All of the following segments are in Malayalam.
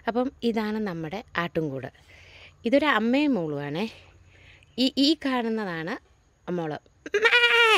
അപ്പം ഇതാണ് നമ്മുടെ ആട്ടുംകൂട് ഇതൊരു അമ്മയും മോളുമാണേ ഈ ഈ കാണുന്നതാണ് മോള് ഉമ്മേ!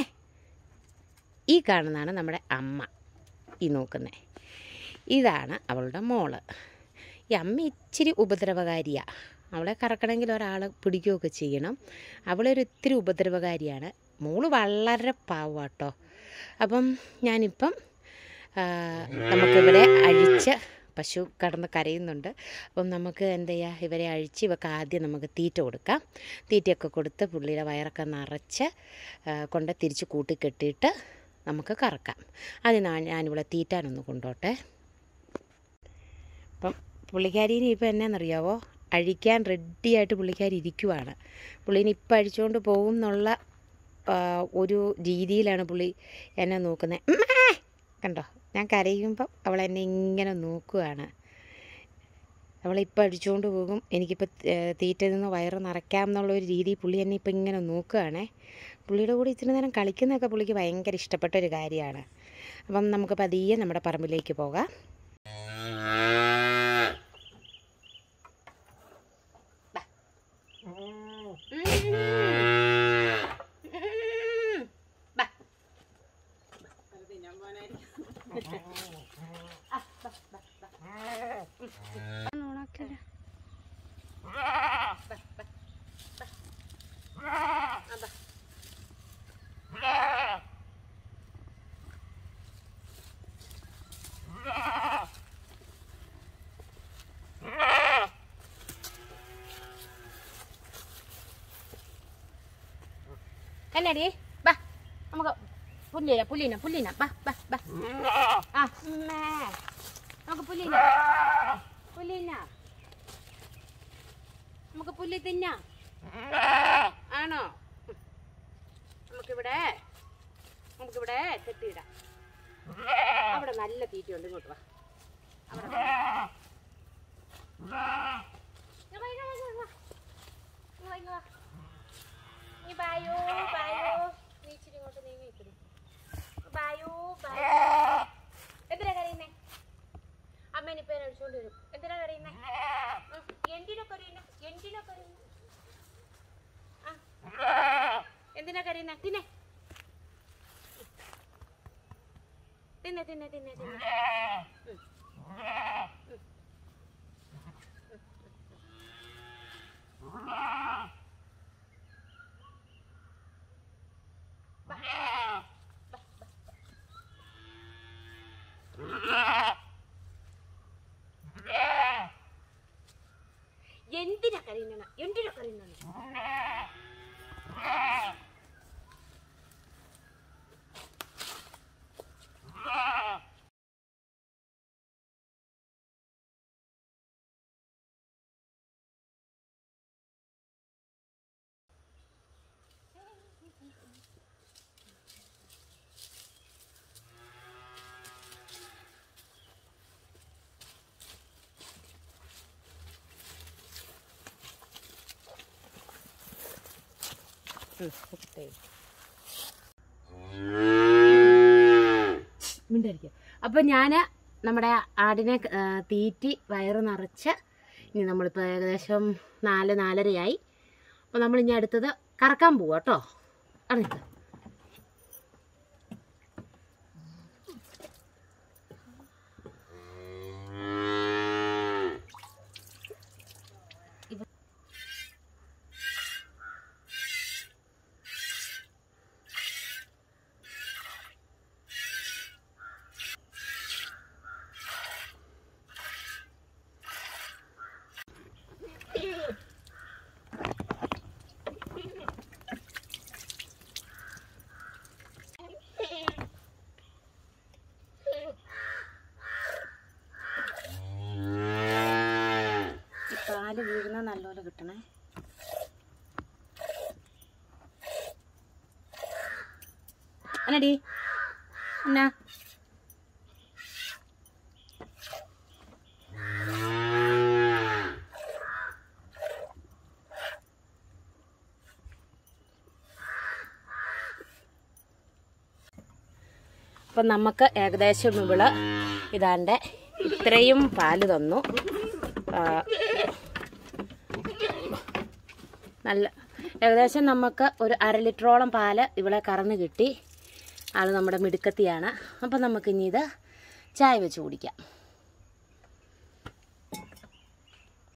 ഈ കാണുന്നതാണ് നമ്മുടെ അമ്മ ഈ നോക്കുന്നത് ഇതാണ് അവളുടെ മോള് ഈ അമ്മ ഇച്ചിരി ഉപദ്രവകാരിയാണ് അവളെ കറക്കണമെങ്കിൽ ഒരാൾ പിടിക്കുകയൊക്കെ ചെയ്യണം അവളൊരു ഇത്തിരി ഉപദ്രവകാരിയാണ് മോള് വളരെ പാവാട്ടോ അപ്പം ഞാനിപ്പം ആ, നമുക്കിവരെ അഴിച്ച് പശു കടന്ന് കരയുന്നുണ്ട് അപ്പം നമുക്ക് എന്ത് ചെയ്യുക ഇവരെ അഴിച്ച് ഇവർക്ക് ആദ്യം നമുക്ക് തീറ്റ കൊടുക്കാം തീറ്റയൊക്കെ കൊടുത്ത് പുള്ളിയുടെ വയറൊക്കെ നിറച്ച് ആ, കൊണ്ട് തിരിച്ച് കൂട്ടി കെട്ടിയിട്ട് നമുക്ക് കറക്കാം അതിനാണ് ഞാനിവിടെ തീറ്റാനൊന്ന് കൊണ്ടോട്ടെ അപ്പം പുള്ളിക്കാരിനെ ഇപ്പം എന്നാണെന്നറിയാവോ അഴിക്കാൻ റെഡിയായിട്ട് പുള്ളിക്കാരി ഇരിക്കുവാണ് പുള്ളീനെ ഇപ്പം അഴിച്ചുകൊണ്ട് പോകും എന്നുള്ള ആ, ഒരു രീതിയിലാണ് പുള്ളി എന്നെ നോക്കുന്നത് ഉമ്മേ! കണ്ടോ ഞാൻ കരയുമ്പം അവൾ എന്നെ ഇങ്ങനെ നോക്കുകയാണ് അവളിപ്പോൾ അടിച്ചുകൊണ്ട് പോകും എനിക്കിപ്പോൾ തീറ്റ നിന്ന് വയറ് നിറയ്ക്കാം എന്നുള്ള ഒരു രീതി പുള്ളി എന്നെ ഇപ്പം ഇങ്ങനെ നോക്കുകയാണേ പുള്ളിയുടെ കൂടെ ഇച്ചിരി നേരം കളിക്കുന്നതൊക്കെ പുള്ളിക്ക് ഭയങ്കര ഇഷ്ടപ്പെട്ട ഒരു കാര്യമാണ് അപ്പം നമുക്ക് പതിയെ നമ്മുടെ പറമ്പിലേക്ക് പോകാം എന്നടി ബാ നമുക്ക് പുല്ലിന പുല്ലിന പുല്ലിന ബാ ബാ ബാ ആ ഉമ്മേ. നമുക്ക് പുല്ലിന പുല്ലിന നമുക്ക് പുല്ല് തിന്നാം ആണോ ഉം. നമുക്കിവിടെ നമുക്കിവിടെ കെട്ടിയിടാം അവിടെ നല്ല തീറ്റയുണ്ട് ഇങ്ങോട്ട് വാ അവിടെ വാ. ഇങ്ങ് വാ, ഇങ്ങ് വാ, ഇങ്ങ് വാ. ഇങ്ങ് വാ, ഇങ്ങ് വാ. നീ ബായോ ബായോ നീ ഇച്ചിരി ഇങ്ങോട്ട് നീങ്ങി നിൽക്കുന്നു ബായോ ബായോ എന്തിനാ കരയുന്നേ അമ്മേനിപ്പോ അടിച്ചോണ്ട് വരും എന്തിനാ കരയുന്നേ ഉം, എന്തിനാ കരയുന്നേ എന്തിനാ കരയുന്നേ ആ എന്തിനാ കരയുന്നേ തിന്നെ തിന്നെ തിന്നെ തിന്നെ തിന്നെ ഉം. എന്തിനാ കരയുന്ന എന്തിനാ കരയുന്ന മിണ്ടായിരിക്കും അപ്പം ഞാൻ നമ്മുടെ ആടിനെ ആ, തീറ്റി വയറ് നിറച്ച് ഇനി നമ്മളിപ്പോൾ ഏകദേശം നാല് നാലരയായി അപ്പോൾ നമ്മൾ ഇനി അടുത്തത് കറക്കാൻ പോവാ കേട്ടോ അറിയില്ല ഈ പാല് വീഴുന്ന നല്ലപോലെ കിട്ടണേ എന്നടി എന്നാ അപ്പം നമുക്ക് ഏകദേശം ഇവള് ഇതാണ്ട് ഇത്രയും പാല് തന്നു ആ, നല്ല ഏകദേശം നമുക്ക് ഒരു അര ലിറ്ററോളം പാല് ഇവിടെ കറന്ന് കിട്ടി ആൾ നമ്മുടെ മിടുക്കത്തിയാണ് അപ്പം നമുക്ക് ഇനി ഇത് ചായ വെച്ച് കുടിക്കാം